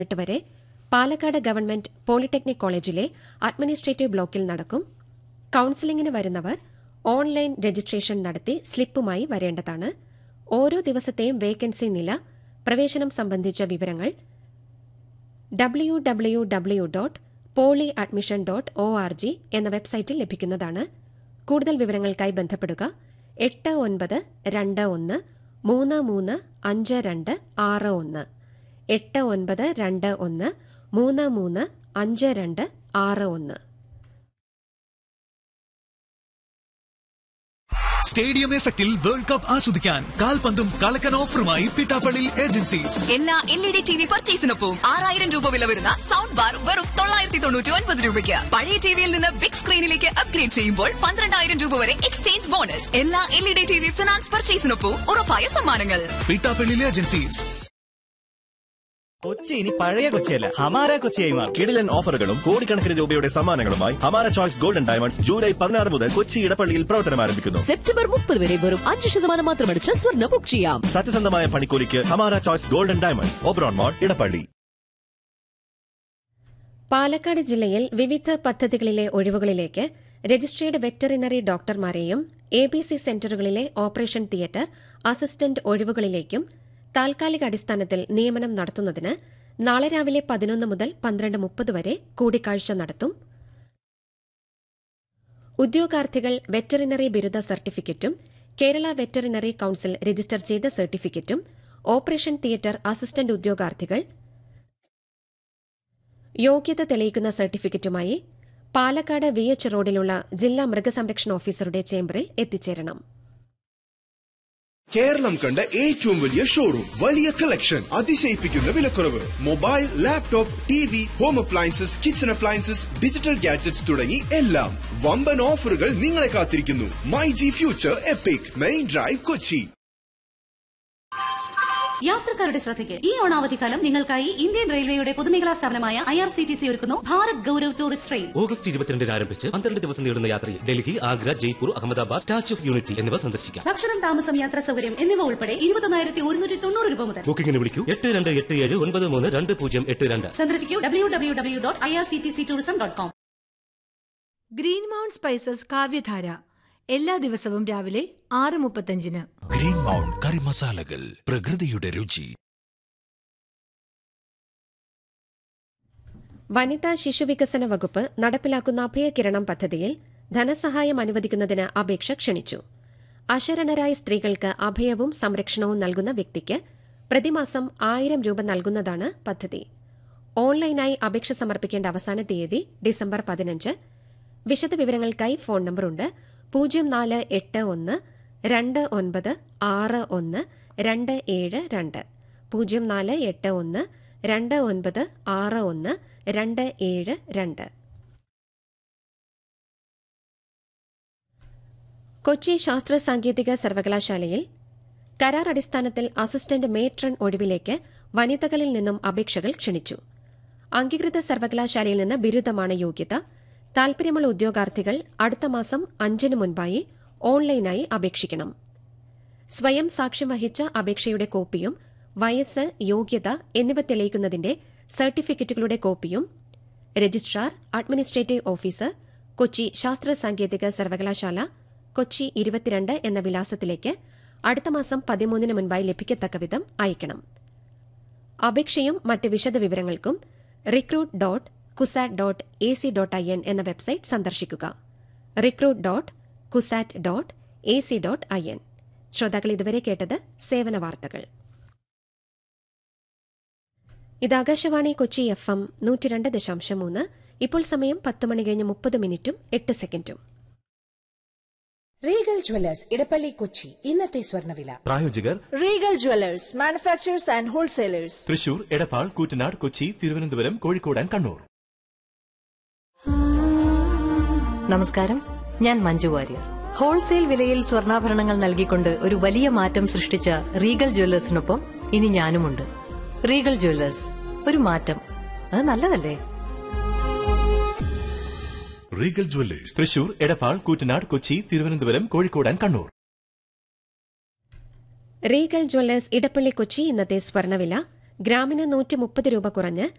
എട്ട് വരെ Palakkad government polytechnic കോളേജിലെ അഡ്മിനിസ്ട്രേറ്റീവ് ബ്ലോക്കിൽ നടക്കും കൌൺസിലിംഗിന് വരുന്നവർ ഓൺലൈൻ രജിസ്ട്രേഷൻ നടത്തി സ്ലിപ്പുമായി വരേണ്ടതാണ് ഓരോ ദിവസത്തെയും വേക്കൻസി നില പ്രവേശനം സംബന്ധിച്ച വിവരങ്ങൾ W W W dot poly admission dot O R G എന്ന വെബ്സൈറ്റിൽ ലഭിക്കുന്നതാണ് കൂടുതൽ വിവരങ്ങൾക്കായി ബന്ധപ്പെടുക എട്ട് ഒൻപത് രണ്ട് ഒന്ന് മൂന്ന് മൂന്ന് അഞ്ച് രണ്ട് ആറ് ഒന്ന് എട്ട് ഒൻപത് രണ്ട് ഒന്ന് മൂന്ന് മൂന്ന് അഞ്ച് രണ്ട് ആറ് ഒന്ന് സ്റ്റേഡിയം എഫക്റ്റിൽ വേൾഡ് കപ്പ് ആസ്വദിക്കാൻ കാൽപന്തും കളക്കൻ ഓഫറുമായി പിട്ടാപ്പള്ളി ഏജൻസീസ് എല്ലാ L E D T V പർച്ചേസിനൊപ്പം ആറായിരം രൂപ വില വരുന്ന സൗണ്ട് ബാർ വെറും തൊള്ളായിരത്തി തൊണ്ണൂറ്റി ഒൻപത് രൂപയ്ക്ക് പഴയ ടിവിയിൽ നിന്ന് ബിഗ് സ്ക്രീനിലേക്ക് അപ്ഗ്രേഡ് ചെയ്യുമ്പോൾ പന്ത്രണ്ടായിരം രൂപ വരെ എക്സ്ചേഞ്ച് ബോണസ് എല്ലാ L E D T V finance പർച്ചേസിനൊപ്പം ഉറപ്പായ സമ്മാനങ്ങൾ പിട്ടാപ്പള്ളി ഏജൻസീസ് കൊച്ചി ഇനി പഴയ കൊച്ചിയല്ല ഹമാര കൊച്ചിയായി മാറും കിടിലൻ ഓഫറുകളും കോടിക്കണക്കിന് രൂപയുടെ സമ്മാനങ്ങളുമായി ഹമാര ചോയ്സ് ഗോൾഡൻ ഡയമണ്ട്സ് ജൂലൈ പതിനാറ് മുതൽ കൊച്ചി ഇടപ്പള്ളിയിൽ പ്രവർത്തനം ആരംഭിക്കുന്നു സെപ്റ്റംബർ മുപ്പത് വരെ വെറും അഞ്ച് ശതമാനം മാത്രമടിച്ച് സ്വർണ്ണ ബുക്ക് ചെയ്യാം സത്യസന്ധമായ പണിക്കൂലിക്ക് Hamara choice golden diamonds Oberon mall Edappally Palakkad ജില്ലയിൽ വിവിധ പദ്ധതികളിലെ ഒഴിവുകളിലേക്ക് രജിസ്ട്രേഡ് വെറ്ററിനറി ഡോക്ടർമാരെയും എ ബി സി സെന്ററുകളിലെ ഓപ്പറേഷൻ തിയേറ്റർ അസിസ്റ്റന്റ് ഒഴിവുകളിലേക്കും താൽക്കാലിക അടിസ്ഥാനത്തിൽ നിയമനം നടത്തുന്നതിന് നാളെ രാവിലെ പതിനൊന്ന് മുതൽ പന്ത്രണ്ട് മുപ്പത് വരെ കൂടിക്കാഴ്ച നടത്തും ഉദ്യോഗാർത്ഥികൾ വെറ്ററിനറി ബിരുദ സർട്ടിഫിക്കറ്റും കേരള വെറ്ററിനറി കൌൺസിൽ രജിസ്റ്റർ ചെയ്ത സർട്ടിഫിക്കറ്റും ഓപ്പറേഷൻ തിയേറ്റർ അസിസ്റ്റന്റ് ഉദ്യോഗാർത്ഥികൾ യോഗ്യത തെളിയിക്കുന്ന സർട്ടിഫിക്കറ്റുമായി പാലക്കാട് വി എച്ച് റോഡിലുള്ള ജില്ലാ മൃഗസംരക്ഷണ ഓഫീസറുടെ ചേംബറിൽ എത്തിച്ചേരണം കേരളം കണ്ട ഏറ്റവും വലിയ ഷോറൂം വലിയ കളക്ഷൻ അതിശയിപ്പിക്കുന്ന വിലക്കുറവ് mobile laptop T V home appliances kitchen appliances digital gadgets തുടങ്ങി എല്ലാം വമ്പൻ ഓഫറുകൾ നിങ്ങളെ കാത്തിരിക്കുന്നു my G future epic main drive Kochi യാത്രക്കാരുടെ ശ്രദ്ധയ്ക്ക് ഈ ഓണാവധിക്കാലം നിങ്ങൾക്കായി ഇന്ത്യൻ റെയിൽവേയുടെ പൊതുമേഖലാ സ്ഥാപനമായ I R C T C ഒരുക്കുന്നു Bharat Gaurav tourist train August ഇരുപത്തിരണ്ടിന് ആരംഭിച്ച് പന്ത്രണ്ട് ദിവസം നീളുന്ന യാത്രയിൽ Delhi Agra Jaipur Ahmedabad statue of unity എന്നിവ സന്ദർശിക്കാം ഭക്ഷണം താമസം യാത്രാ സൗകര്യം എന്നിവ ഉൾപ്പെടെ ഇരുപത്തൊന്നായിരത്തി ഒരുന്നൂറ്റി തൊണ്ണൂറ് രൂപ മുതൽ ബുക്കിംഗിന് വിളിക്കൂ എട്ട് രണ്ട് എട്ട് ഏഴ് ഒൻപത് മൂന്ന് രണ്ട് പൂജ്യം എട്ട് രണ്ട് സന്ദർശിക്കൂ W W W dot I R C T C tourism dot com green mount spices Kavyadhara എല്ലാ ദിവസവും രാവിലെ ആറ് മുപ്പത്തഞ്ചിന് ഗ്രീൻ മൗണ്ട് കറി മസാലകൾ പ്രകൃതിയുടെ രുചി വനിതാ ശിശുവികസന വകുപ്പ് നടപ്പിലാക്കുന്ന അഭയകിരണം പദ്ധതിയിൽ ധനസഹായം അനുവദിക്കുന്നതിന് അപേക്ഷ ക്ഷണിച്ചു അശരണരായ സ്ത്രീകൾക്ക് അഭയവും സംരക്ഷണവും നൽകുന്ന വ്യക്തിക്ക് പ്രതിമാസം ആയിരം രൂപ നൽകുന്നതാണ് പദ്ധതി ഓൺലൈനായി അപേക്ഷ സമർപ്പിക്കേണ്ട അവസാന തീയതി ഡിസംബർ പതിനഞ്ച് വിശദവിവരങ്ങൾക്കായി ഫോൺ നമ്പറുണ്ട് പൂജ്യം നാല് എട്ട് ഒന്ന് രണ്ട് ഒൻപത് ആറ് ഒന്ന് രണ്ട് ഏഴ് രണ്ട് പൂജ്യം നാല് എട്ട് ഒന്ന് രണ്ട് ഒൻപത് ആറ് ഒന്ന് രണ്ട് ഏഴ് രണ്ട് കൊച്ചി ശാസ്ത്ര സാങ്കേതിക സർവകലാശാലയിൽ കരാർ അടിസ്ഥാനത്തിൽ അസിസ്റ്റന്റ് മേട്രൺ ഒഴിവിലേക്ക് വനിതകളിൽ നിന്നും അപേക്ഷകൾ ക്ഷണിച്ചു അംഗീകൃത സർവകലാശാലയിൽ നിന്ന് ബിരുദമാണ് യോഗ്യത താൽപര്യമുള്ള ഉദ്യോഗാർത്ഥികൾ അടുത്ത മാസം അഞ്ചിന് മുൻപായി ഓൺലൈനായി അപേക്ഷിക്കണം സ്വയം സാക്ഷ്യം വഹിച്ച അപേക്ഷയുടെ കോപ്പിയും വയസ്സ് യോഗ്യത എന്നിവ തെളിയിക്കുന്നതിന്റെ സർട്ടിഫിക്കറ്റുകളുടെ കോപ്പിയും രജിസ്ട്രാർ അഡ്മിനിസ്ട്രേറ്റീവ് ഓഫീസർ കൊച്ചി ശാസ്ത്ര സാങ്കേതിക സർവകലാശാല കൊച്ചി ഇരുപത്തിരണ്ട് എന്ന വിലാസത്തിലേക്ക് അടുത്ത മാസം പതിമൂന്നിന് മുൻപായി ലഭിക്കത്തക്ക വിധം അയക്കണം അപേക്ഷയും മറ്റ് വിശദവിവരങ്ങൾക്കും recruit dot CUSAT dot A C dot I N എന്ന വെബ്സൈറ്റ് സന്ദർശിക്കുക recruit dot CUSAT dot A C dot I N ശ്രോതാക്കൾ ഇതുവരെ കേട്ടത് സേവന വാർത്തകൾ ഇത് ആകാശവാണി കൊച്ചി എഫ് എം നൂറ്റിരണ്ട് ദശാംശം മൂന്ന് ഇപ്പോൾ സമയം പത്ത് മണി കഴിഞ്ഞ് മുപ്പത് മിനിറ്റും എട്ട് സെക്കൻഡും റീഗൽ ജ്വല്ലേഴ്സ് ഇടപ്പള്ളി കൊച്ചി ഇന്നത്തെ സ്വർണ്ണവില പ്രായോജകർ Regal jewellers manufacturers and wholesalers Thrissur Edappal Koottanad Kochi Thiruvananthapuram Kozhikode and Kannur നമസ്കാരം ഞാൻ മഞ്ജു വാര്യർ ഹോൾസെയിൽ വിലയിൽ സ്വർണ്ണാഭരണങ്ങൾ നൽകിക്കൊണ്ട് ഒരു വലിയ മാറ്റം സൃഷ്ടിച്ച റീഗൽ ജ്വല്ലേഴ്സിനൊപ്പം ഇനി ഞാനുമുണ്ട് റീഗൽ ജ്വല്ലേഴ്സ് ഒരു മാറ്റം അത് നല്ലതല്ലേ Regal jewellers Thrissur Edappal Koottanad Kochi Thiruvananthapuram Kozhikode and Kannur Regal jewellers Edappally Kochi ഇന്നത്തെ സ്വർണ്ണവില ഗ്രാമിന് നൂറ്റി മുപ്പത് രൂപ കുറഞ്ഞ്